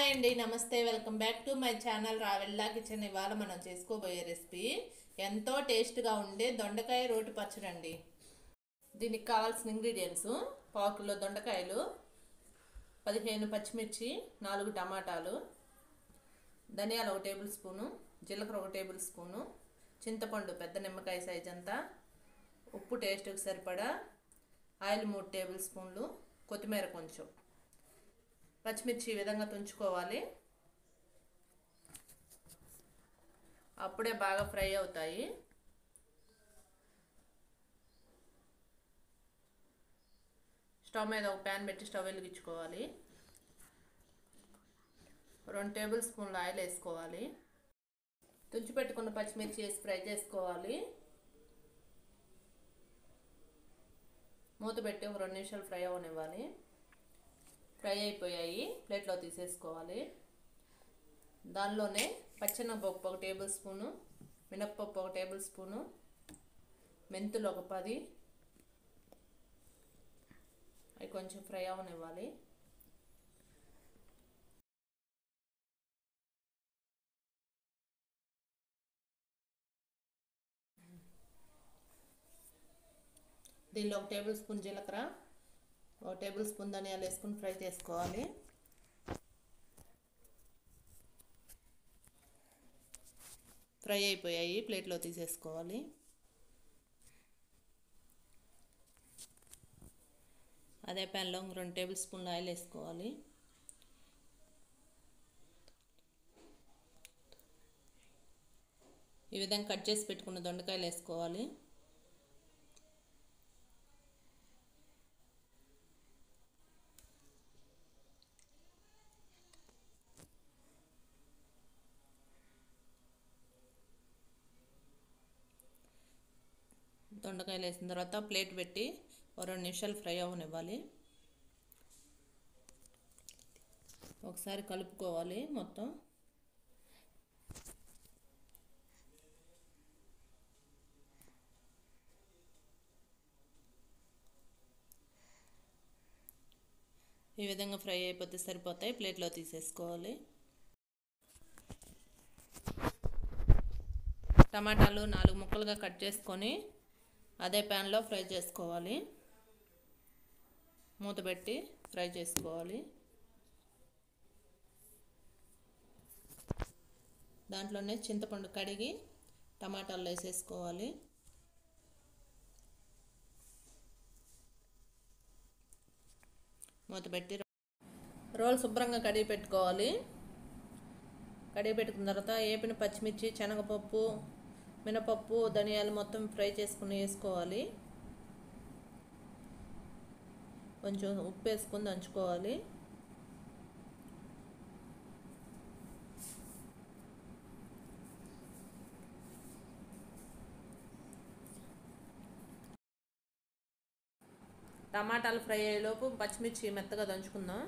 hi అండి నమస్తే welcome back to my channel Ravella kitchen ఇవాళ మనం చేసుకోబోయే రెసిపీ ఎంతో టేస్ట్గా ఉండే దొండకాయ రోటి పచ్చడి అండి దీనికి కావాల్సిన ఇంగ్రీడియంట్స్ పావు కిలో దొండకాయలు పదిహేను పచ్చిమిర్చి నాలుగు టమాటాలు ధనియాలు ఒక టేబుల్ స్పూను జీలకర్ర ఒక టేబుల్ స్పూను చింతపండు పెద్ద నిమ్మకాయ సైజ్ అంతా ఉప్పు టేస్ట్కి సరిపడా ఆయిల్ మూడు టేబుల్ స్పూన్లు కొత్తిమీర కొంచెం పచ్చిమిర్చి ఈ విధంగా తుంచుకోవాలి అప్పుడే బాగా ఫ్రై అవుతాయి స్టవ్ మీద ఒక ప్యాన్ పెట్టి స్టవ్ వెలిగించుకోవాలి రెండు టేబుల్ స్పూన్లు ఆయిల్ వేసుకోవాలి తుంచి పెట్టుకున్న పచ్చిమిర్చి వేసి ఫ్రై చేసుకోవాలి మూత పెట్టి ఒక రెండు నిమిషాలు ఫ్రై అవనివ్వాలి ఫ్రై అయిపోయాయి ప్లేట్లో తీసేసుకోవాలి దానిలోనే పచ్చెనపప్పు ఒక టేబుల్ స్పూను మినప్పప్పు ఒక టేబుల్ స్పూను మెంతులు ఒక పది అవి కొంచెం ఫ్రై అవనివ్వాలి దీనిలో ఒక టేబుల్ స్పూన్ జీలకర్ర ఒక టేబుల్ స్పూన్ ధనియాలు వేసుకుని ఫ్రై చేసుకోవాలి ఫ్రై అయిపోయాయి ప్లేట్లో తీసేసుకోవాలి అదే ప్యాన్లో రెండు టేబుల్ స్పూన్లు ఆయిల్ వేసుకోవాలి ఈ విధంగా కట్ చేసి పెట్టుకున్న దొండకాయలు వేసుకోవాలి దొండకాయలు వేసిన తర్వాత ప్లేట్ పెట్టి ఒక రెండు నిమిషాలు ఫ్రై అవ్వనివ్వాలి ఒకసారి కలుపుకోవాలి మొత్తం ఈ విధంగా ఫ్రై అయిపోతే సరిపోతాయి ప్లేట్లో తీసేసుకోవాలి టమాటాలు నాలుగు ముక్కలుగా కట్ చేసుకొని అదే ప్యాన్లో ఫ్రై చేసుకోవాలి మూత పెట్టి ఫ్రై చేసుకోవాలి దాంట్లోనే చింతపండు కడిగి టమాటాలు వేసేసుకోవాలి మూత పెట్టి రోల్ శుభ్రంగా కడిగి పెట్టుకోవాలి కడిగి పెట్టుకున్న తర్వాత ఏపిన పచ్చిమిర్చి శనగపప్పు మినపప్పు ధనియాలు మొత్తం ఫ్రై చేసుకుని వేసుకోవాలి కొంచెం ఉప్పు వేసుకుని దంచుకోవాలి టమాటాలు ఫ్రై అయ్యేలోపు పచ్చిమిర్చి మెత్తగా దంచుకుందాం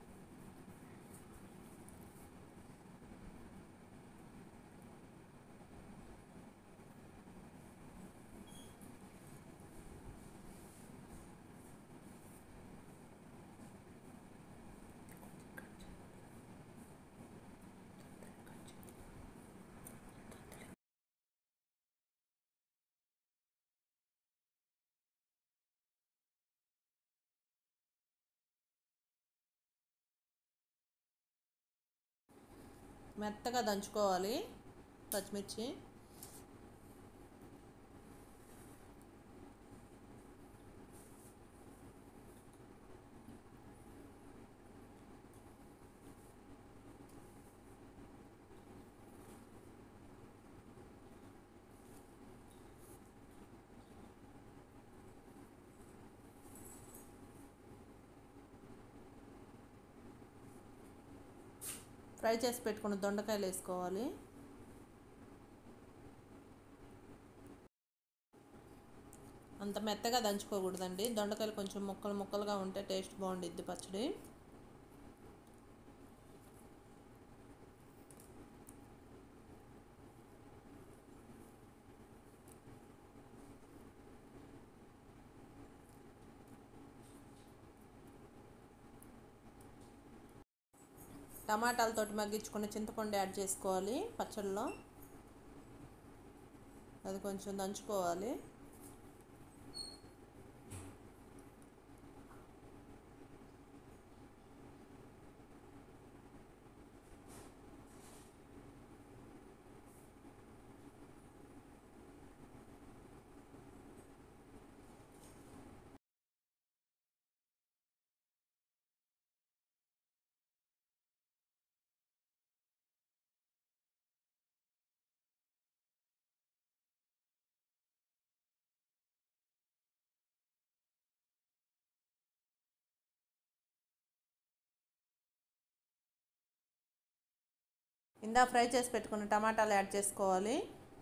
మెత్తగా దంచుకోవాలి పచ్చిమిర్చి ఫ్రై చేసి పెట్టుకున్న దొండకాయలు వేసుకోవాలి అంత మెత్తగా దంచుకోకూడదండి దొండకాయలు కొంచెం ముక్కలు ముక్కలుగా ఉంటే టేస్ట్ బాగుండిద్ది పచ్చడి టమాటాలతోటి మగ్గించుకున్న చింతపండు యాడ్ చేసుకోవాలి పచ్చళ్ళలో అది కొంచెం దంచుకోవాలి ఇందా ఫ్రై చేసి పెట్టుకున్న టమాటాలు యాడ్ చేసుకోవాలి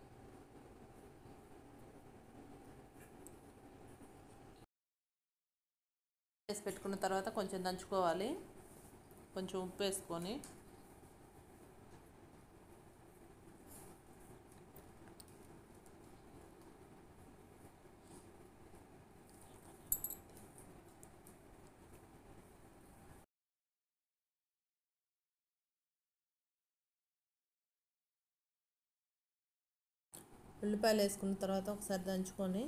వేసి పెట్టుకున్న తర్వాత కొంచెం దంచుకోవాలి కొంచెం ఉప్పు వేసుకొని ఉల్లిపాయలు వేసుకున్న తర్వాత ఒకసారి దంచుకొని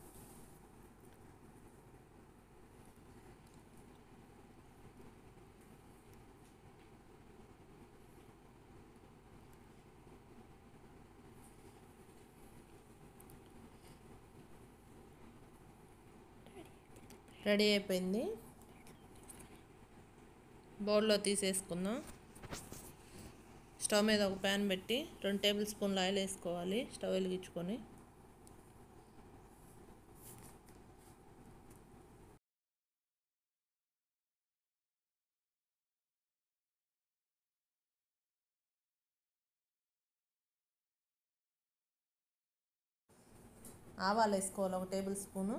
రెడీ అయిపోయింది బౌల్లో తీసేసుకుందాం స్టవ్ మీద ఒక ప్యాన్ పెట్టి రెండు టేబుల్ స్పూన్లు ఆయిల్ వేసుకోవాలి స్టవ్ వెలిగించుకొని ఆవాలు వేసుకోవాలి ఒక టేబుల్ స్పూను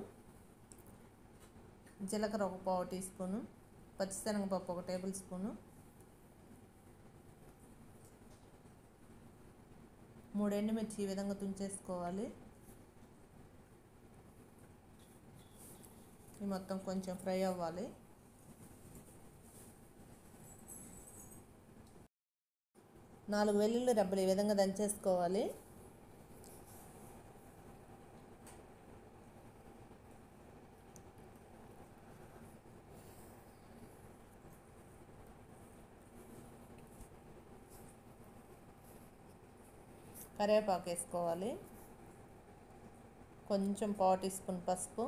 జీలకర్ర ఒక పావు టీ స్పూను పచ్చిశనగపప్పు ఒక టేబుల్ స్పూను మూడు ఎండుమిర్చి ఈ విధంగా తుంచేసుకోవాలి ఈ మొత్తం కొంచెం ఫ్రై అవ్వాలి నాలుగు వెల్లుల్లి రెబ్బలు ఈ విధంగా దంచేసుకోవాలి కరివేపాకు వేసుకోవాలి కొంచెం పావు టీ స్పూన్ పసుపు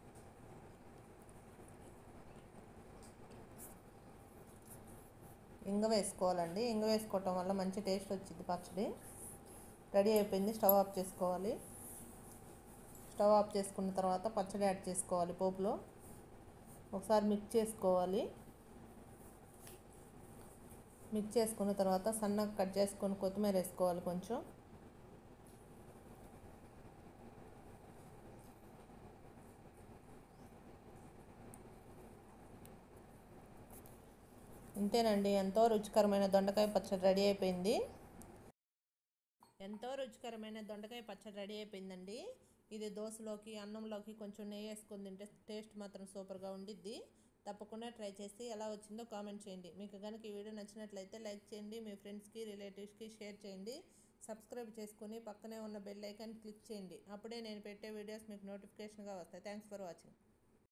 ఇంగ వేసుకోవాలండి ఇంగ వేసుకోవటం వల్ల మంచి టేస్ట్ వచ్చింది పచ్చడి రెడీ అయిపోయింది స్టవ్ ఆఫ్ చేసుకోవాలి స్టవ్ ఆఫ్ చేసుకున్న తర్వాత పచ్చడి యాడ్ చేసుకోవాలి పోపులో ఒకసారి మిక్స్ చేసుకోవాలి మిక్స్ చేసుకున్న తర్వాత సన్నగా కట్ చేసుకొని కొత్తిమీర వేసుకోవాలి కొంచెం ఇంతేనండి ఎంతో రుచికరమైన దొండకాయ పచ్చడి రెడీ అయిపోయింది ఎంతో రుచికరమైన దొండకాయ పచ్చడి రెడీ అయిపోయిందండి ఇది దోశలోకి అన్నంలోకి కొంచెం నెయ్యి వేసుకొని తింటే టేస్ట్ మాత్రం సూపర్గా ఉండిద్ది తప్పకుండా ట్రై చేసి ఎలా వచ్చిందో కామెంట్ చేయండి మీకు కనుక ఈ వీడియో నచ్చినట్లయితే లైక్ చేయండి మీ ఫ్రెండ్స్కి రిలేటివ్స్కి షేర్ చేయండి సబ్స్క్రైబ్ చేసుకుని పక్కనే ఉన్న బెల్ ఐకాన్ క్లిక్ చేయండి అప్పుడే నేను పెట్టే వీడియోస్ మీకు నోటిఫికేషన్గా వస్తాయి థ్యాంక్స్ ఫర్ వాచింగ్